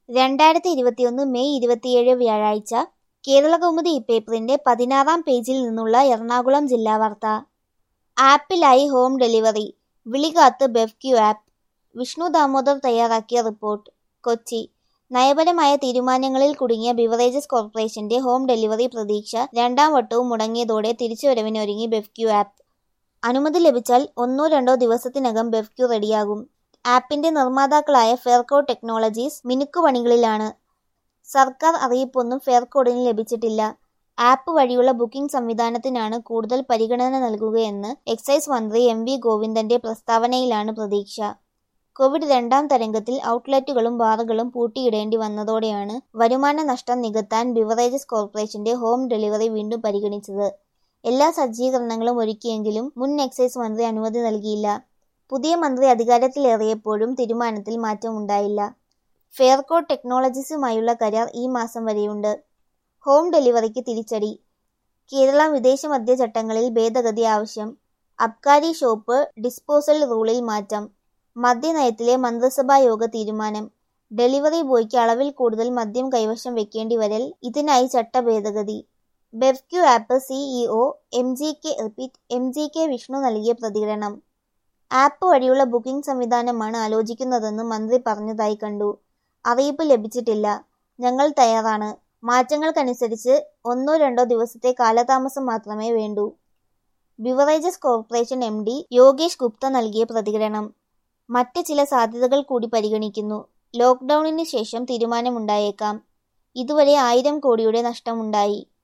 രണ്ടായിരത്തി ഇരുപത്തിയൊന്ന് മെയ് ഇരുപത്തിയേഴ് വ്യാഴാഴ്ച കേരളകൗമുദി പേപ്പറിന്റെ പതിനാറാം പേജിൽ നിന്നുള്ള എറണാകുളം ജില്ലാ വാർത്ത ആപ്പിലായി ഹോം ഡെലിവറി വിളികാത്ത് ബെവ്ക്യു ആപ്പ് വിഷ്ണു ദാമോദർ തയ്യാറാക്കിയ റിപ്പോർട്ട് കൊച്ചി നയപരമായ തീരുമാനങ്ങളിൽ കുടുങ്ങിയ ബിവറേജസ് കോർപ്പറേഷന്റെ ഹോം ഡെലിവറി പ്രതീക്ഷ രണ്ടാം വട്ടവും മുടങ്ങിയതോടെ തിരിച്ചുവരവിനൊരുങ്ങി ബെവ്ക്യു ആപ്പ് അനുമതി ലഭിച്ചാൽ ഒന്നോ രണ്ടോ ദിവസത്തിനകം ബെവ്ക്യു റെഡിയാകും ആപ്പിന്റെ നിർമ്മാതാക്കളായ ഫെയർകോ ടെക്നോളജീസ് മിനുക്കുപണികളിലാണ് സർക്കാർ അറിയിപ്പൊന്നും ഫെയർകോഡിന് ലഭിച്ചിട്ടില്ല ആപ്പ് വഴിയുള്ള ബുക്കിംഗ് സംവിധാനത്തിനാണ് കൂടുതൽ പരിഗണന നൽകുകയെന്ന് എക്സൈസ് മന്ത്രി എം വി ഗോവിന്ദന്റെ പ്രസ്താവനയിലാണ് പ്രതീക്ഷ കോവിഡ് രണ്ടാം തരംഗത്തിൽ ഔട്ട്ലെറ്റുകളും ബാറുകളും പൂട്ടിയിടേണ്ടി വന്നതോടെയാണ് വരുമാന നഷ്ടം നികത്താൻ ബിവറേജസ് കോർപ്പറേഷന്റെ ഹോം ഡെലിവറി വീണ്ടും പരിഗണിച്ചത് എല്ലാ സജ്ജീകരണങ്ങളും ഒരുക്കിയെങ്കിലും മുൻ എക്സൈസ് മന്ത്രി അനുമതി നൽകിയില്ല പുതിയ മന്ത്രി അധികാരത്തിലേറിയപ്പോഴും തീരുമാനത്തിൽ മാറ്റമുണ്ടായില്ല ഫെയർകോ ടെക്നോളജീസുമായുള്ള കരാർ ഈ മാസം വരെയുണ്ട് ഹോം ഡെലിവറിക്ക് തിരിച്ചടി കേരള വിദേശ മദ്യ ചട്ടങ്ങളിൽ ഭേദഗതി ആവശ്യം അബ്കാരി ഷോപ്പ് ഡിസ്പോസൽ റൂളിൽ മാറ്റം മദ്യനയത്തിലെ മന്ത്രിസഭാ യോഗ തീരുമാനം ഡെലിവറി ബോയ്ക്ക് അളവിൽ കൂടുതൽ മദ്യം കൈവശം വെക്കേണ്ടി വരൽ ഇതിനായി ചട്ട ഭേദഗതി BevQ app CEO M G K repeat M G K Vishnu നൽകിയ പ്രതികരണം ആപ്പ് വഴിയുള്ള ബുക്കിംഗ് സംവിധാനമാണ് ആലോചിക്കുന്നതെന്ന് മന്ത്രി പറഞ്ഞതായി കണ്ടു അറിയിപ്പ് ലഭിച്ചിട്ടില്ല ഞങ്ങൾ തയ്യാറാണ് മാറ്റങ്ങൾക്കനുസരിച്ച് ഒന്നോ രണ്ടോ ദിവസത്തെ കാലതാമസം മാത്രമേ വേണ്ടൂ beverages corporation M D Yogesh Gupta നൽകിയ പ്രതികരണം മറ്റ് ചില സാധ്യതകൾ കൂടി പരിഗണിക്കുന്നു ലോക്ക്ഡൌണിന് ശേഷം തീരുമാനമുണ്ടായേക്കാം ഇതുവരെ ആയിരം കോടിയുടെ നഷ്ടമുണ്ടായി